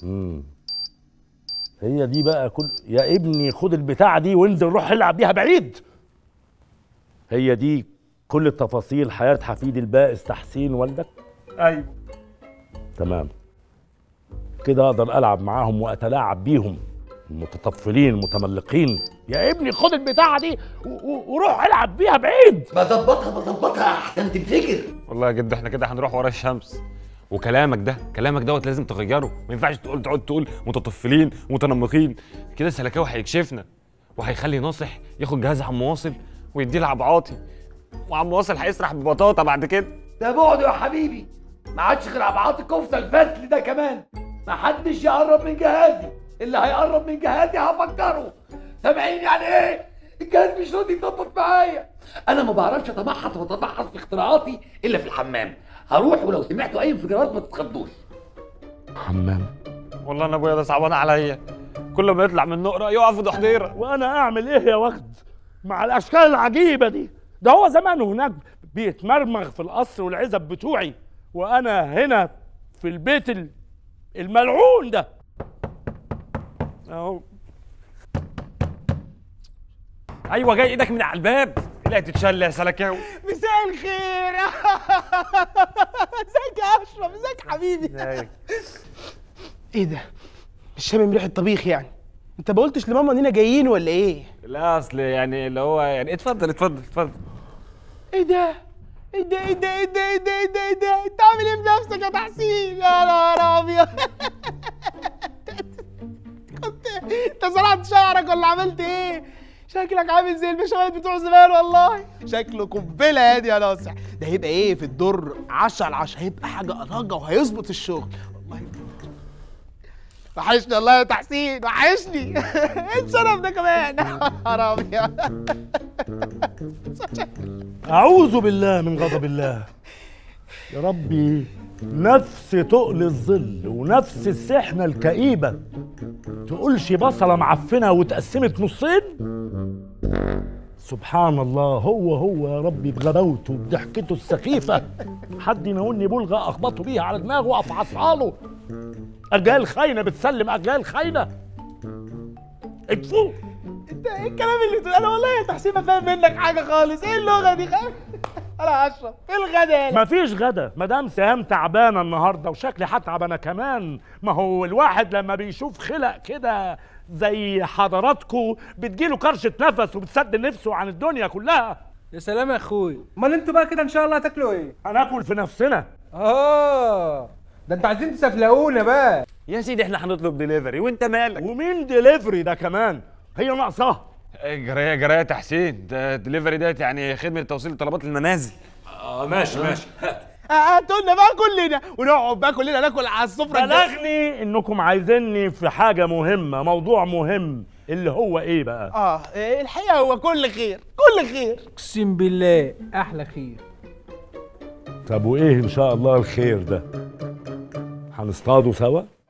امم هي دي بقى كل يا ابني خد البتاعه دي وانزل روح العب بيها بعيد هي دي كل التفاصيل حياه حفيد البائس تحسين والدك ايوه تمام كده اقدر العب معاهم واتلاعب بيهم المتطفلين المتملقين يا ابني خد البتاعه دي و- و- وروح العب بيها بعيد بظبطها بظبطها احسن تنفجر والله يا جد احنا كده هنروح ورا الشمس وكلامك ده كلامك دوت لازم تغيره ما ينفعش تقول تقعد تقول متطفلين متنمقين كده سلكاوي هيكشفنا وهيخلي ناصح ياخد جهاز عم واصل ويديه لعب عاطي وعم واصل هيسرح ببطاطا بعد كده ده بعده يا حبيبي ما عادش غير ابعاد الكفته الفتل ده كمان ما حدش يقرب من جهازي اللي هيقرب من جهازي هفكره سامعين يعني ايه الجهاز مش راضي يظبط معايا انا ما بعرفش اتمحص واتفحص في اختراعاتي الا في الحمام هروح ولو سمعتوا اي انفجارات ما تتخضوش حمام والله انا ابويا ده صعبان عليا كل ما يطلع من نقره يقف في ضحضيره وانا اعمل ايه يا وغد مع الاشكال العجيبه دي ده هو زمانه هناك بيتمرمغ في القصر والعزب بتوعي وانا هنا في البيت ال- الملعون ده اهو ايوه جاي ايدك من على الباب لا تتشل يا سلكاوي مساء الخير ازيك يا اشرف ازيك حبيبي ايه ده مش شامم ريحه طبيخ يعني انت ما قلتش لماما اننا جايين ولا ايه لا اصل يعني اللي هو يعني اتفضل اتفضل اتفضل ايه ده ايه ده ايه ده ايه ده ايه ده ايه ده ايه ده انت عامل ايه بنفسك يا تحسين يا نهار ابيض كنت انت زرعت شعرك ولا عملت ايه شكلك عامل زي البشوات بتوع زمان والله شكله قنبله يا دي يا ناصح ده هيبقى ايه في الدور 10 على 10 هيبقى حاجه أراجة وهيظبط الشغل والله وحشني والله يا تحسين وحشني ايه الشرف ده كمان يا نهار ابيض اعوذ بالله من غضب الله يا ربي نفس تقل الظل ونفس السحنه الكئيبه تقولش بصله معفنه واتقسمت نصين سبحان الله هو هو يا ربي بغباوته بضحكته السخيفه حد يناولني بلغه اخبطه بيها على دماغه وافعصها له اجيال خاينه بتسلم اجيال خاينه اكفوا انت ايه الكلام اللي تقول انا والله يا تحسين ما فاهم منك حاجه خالص ايه اللغه دي خالص انا اشرف ايه الغدا ده مفيش غدا مدام سهام تعبانه النهارده وشكلي هتعب انا كمان ما هو الواحد لما بيشوف خلق كده زي حضراتكم بتجيله كرشه نفس وبتسد نفسه عن الدنيا كلها يا سلام يا اخوي امال انتوا بقى كده ان شاء الله هتاكلوا ايه هناكل في نفسنا اه ده انتوا عايزين تسفلقونا بقى يا سيدي احنا هنطلب دليفري وانت مالك ومين ديليفري ده كمان هي ناقصاها جرايه جرايه تحسين ده الدليفري ديت يعني خدمه توصيل طلبات المنازل اه ماشي ماشي هاتوا لنا بقى كلنا ونقعد بقى كلنا ناكل على السفره الجاية. بلغني انكم عايزيني في حاجه مهمه موضوع مهم اللي هو ايه بقى اه إيه الحقيقه هو كل خير كل خير اقسم بالله احلى خير طب وايه ان شاء الله الخير ده هنصطادوا سوا